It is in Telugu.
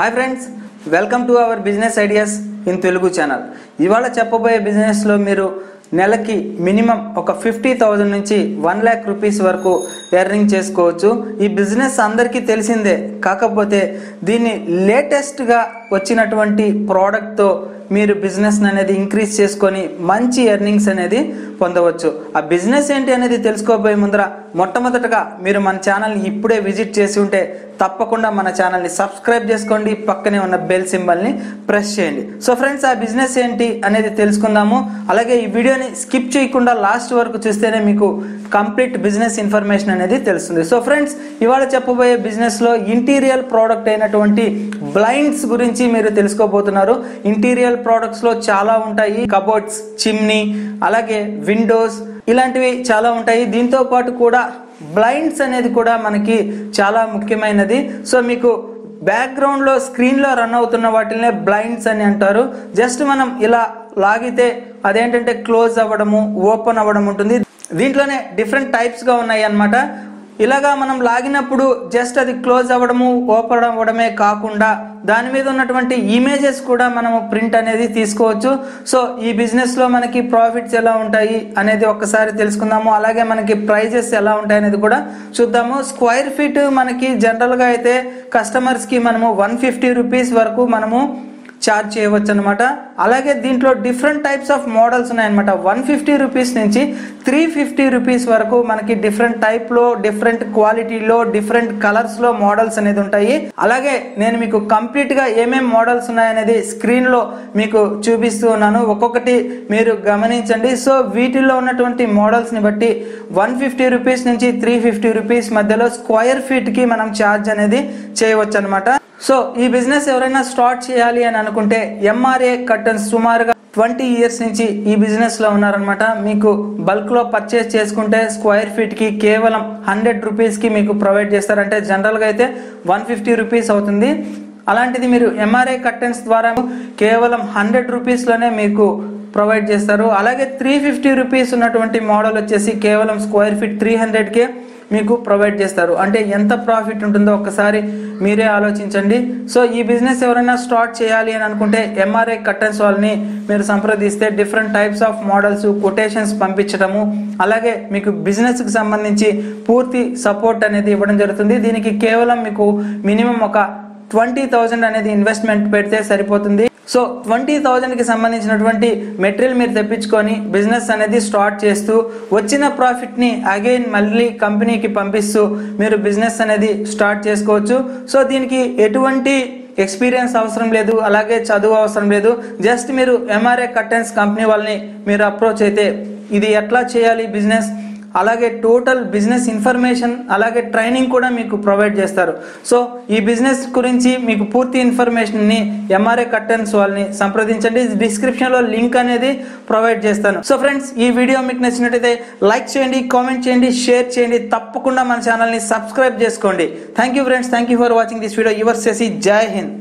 hi friends welcome to our business ideas in Telugu channel ఇవాళ చెప్పబోయే బిజినెస్లో మీరు నెలకి మినిమం ఒక ఫిఫ్టీ థౌజండ్ నుంచి వన్ ల్యాక్ రూపీస్ వరకు ఎర్నింగ్ చేసుకోవచ్చు ఈ బిజినెస్ అందరికీ తెలిసిందే కాకపోతే దీన్ని లేటెస్ట్గా వచ్చినటువంటి ప్రోడక్ట్తో మీరు బిజినెస్ అనేది ఇంక్రీజ్ చేసుకొని మంచి ఎర్నింగ్స్ అనేది పొందవచ్చు ఆ బిజినెస్ ఏంటి అనేది తెలుసుకోబోయే ముందర మొట్టమొదటగా మీరు మన ఛానల్ని ఇప్పుడే విజిట్ చేసి ఉంటే తప్పకుండా మన ఛానల్ని సబ్స్క్రైబ్ చేసుకోండి పక్కనే ఉన్న బెల్ సింబల్ని ప్రెస్ చేయండి సో ఫ్రెండ్స్ ఆ బిజినెస్ ఏంటి అనేది తెలుసుకుందాము అలాగే ఈ వీడియోని స్కిప్ చేయకుండా లాస్ట్ వరకు చూస్తేనే మీకు కంప్లీట్ బిజినెస్ ఇన్ఫర్మేషన్ అనేది తెలుస్తుంది సో ఫ్రెండ్స్ ఇవాళ చెప్పబోయే బిజినెస్లో ఇంటీరియర్ ప్రోడక్ట్ అయినటువంటి బ్లైండ్స్ గురించి మీరు తెలుసుకోబోతున్నారు ఇంటీరియర్ ప్రోడక్ట్స్లో చాలా ఉంటాయి కబోర్డ్స్ చిమ్నీ అలాగే విండోస్ ఇలాంటివి చాలా ఉంటాయి దీంతో పాటు కూడా బ్లైండ్స్ అనేది కూడా మనకి చాలా ముఖ్యమైనది సో మీకు బ్యాక్గ్రౌండ్లో స్క్రీన్లో రన్ అవుతున్న వాటినే బ్లైండ్స్ అని అంటారు జస్ట్ మనం ఇలా లాగితే అదేంటంటే క్లోజ్ అవ్వడము ఓపెన్ అవ్వడం ఉంటుంది దీంట్లోనే డిఫరెంట్ టైప్స్గా ఉన్నాయి అన్నమాట ఇలాగా మనం లాగినప్పుడు జస్ట్ అది క్లోజ్ అవ్వడము ఓపెన్ అవ్వడమే కాకుండా దాని మీద ఉన్నటువంటి ఇమేజెస్ కూడా మనము ప్రింట్ అనేది తీసుకోవచ్చు సో ఈ బిజినెస్లో మనకి ప్రాఫిట్స్ ఎలా ఉంటాయి అనేది ఒక్కసారి తెలుసుకుందాము అలాగే మనకి ప్రైజెస్ ఎలా ఉంటాయి అనేది కూడా చూద్దాము స్క్వేర్ ఫీట్ మనకి జనరల్గా అయితే కస్టమర్స్కి మనము వన్ ఫిఫ్టీ రూపీస్ వరకు మనము ఛార్జ్ చేయవచ్చు అనమాట అలాగే దీంట్లో డిఫరెంట్ టైప్స్ ఆఫ్ మోడల్స్ ఉన్నాయన్నమాట వన్ ఫిఫ్టీ రూపీస్ నుంచి త్రీ ఫిఫ్టీ రూపీస్ వరకు మనకి డిఫరెంట్ టైప్లో డిఫరెంట్ క్వాలిటీలో డిఫరెంట్ కలర్స్లో మోడల్స్ అనేది ఉంటాయి అలాగే నేను మీకు కంప్లీట్గా ఏమేం మోడల్స్ ఉన్నాయనేది స్క్రీన్లో మీకు చూపిస్తూ ఉన్నాను ఒక్కొక్కటి మీరు గమనించండి సో వీటిల్లో ఉన్నటువంటి మోడల్స్ని బట్టి వన్ ఫిఫ్టీ రూపీస్ నుంచి త్రీ ఫిఫ్టీ రూపీస్ మధ్యలో స్క్వేర్ ఫీట్కి మనం ఛార్జ్ అనేది చేయవచ్చు అనమాట సో ఈ బిజినెస్ ఎవరైనా స్టార్ట్ చేయాలి అని అనుకుంటే ఎంఆర్ఏ కర్టన్స్ సుమారుగా ట్వంటీ ఇయర్స్ నుంచి ఈ బిజినెస్లో ఉన్నారనమాట మీకు బల్క్లో పర్చేస్ చేసుకుంటే స్క్వేర్ ఫీట్కి కేవలం హండ్రెడ్ రూపీస్కి మీకు ప్రొవైడ్ చేస్తారంటే జనరల్గా అయితే వన్ ఫిఫ్టీ రూపీస్ అవుతుంది అలాంటిది మీరు ఎంఆర్ఐ కర్టెన్స్ ద్వారా కేవలం హండ్రెడ్ రూపీస్లోనే మీకు ప్రొవైడ్ చేస్తారు అలాగే త్రీ ఫిఫ్టీ రూపీస్ ఉన్నటువంటి మోడల్ వచ్చేసి కేవలం స్క్వేర్ ఫీట్ త్రీ హండ్రెడ్కే మీకు ప్రొవైడ్ చేస్తారు అంటే ఎంత ప్రాఫిట్ ఉంటుందో ఒక్కసారి మీరే ఆలోచించండి సో ఈ బిజినెస్ ఎవరైనా స్టార్ట్ చేయాలి అని అనుకుంటే ఎంఆర్ఐ కర్టన్స్ వాళ్ళని మీరు సంప్రదిస్తే different types of models quotations పంపించడము అలాగే మీకు బిజినెస్కి సంబంధించి పూర్తి సపోర్ట్ అనేది ఇవ్వడం జరుగుతుంది దీనికి కేవలం మీకు మినిమం ఒక ట్వంటీ థౌజండ్ అనేది ఇన్వెస్ట్మెంట్ పెడితే సరిపోతుంది సో ట్వంటీ థౌజండ్కి సంబంధించినటువంటి మెటీరియల్ మీరు తెప్పించుకొని బిజినెస్ అనేది స్టార్ట్ చేస్తూ వచ్చిన ప్రాఫిట్ని అగైన్ మళ్ళీ కంపెనీకి పంపిస్తూ మీరు బిజినెస్ అనేది స్టార్ట్ చేసుకోవచ్చు సో దీనికి ఎటువంటి ఎక్స్పీరియన్స్ అవసరం లేదు అలాగే చదువు అవసరం లేదు జస్ట్ మీరు ఎంఆర్ఏ కర్టెన్స్ కంపెనీ వాళ్ళని మీరు అప్రోచ్ అయితే ఇది ఎట్లా చేయాలి బిజినెస్ అలాగే టోటల్ బిజినెస్ ఇన్ఫర్మేషన్ అలాగే ట్రైనింగ్ కూడా మీకు ప్రొవైడ్ చేస్తారు సో ఈ బిజినెస్ గురించి మీకు పూర్తి ఇన్ఫర్మేషన్ని ఎంఆర్ఏ కర్టన్స్ వాళ్ళని సంప్రదించండి డిస్క్రిప్షన్లో లింక్ అనేది ప్రొవైడ్ చేస్తాను సో ఫ్రెండ్స్ ఈ వీడియో మీకు నచ్చినట్టయితే లైక్ చేయండి కామెంట్ చేయండి షేర్ చేయండి తప్పకుండా మన ఛానల్ని సబ్స్క్రైబ్ చేసుకోండి thank you friends thank you for watching this video your సెసి జై హింద్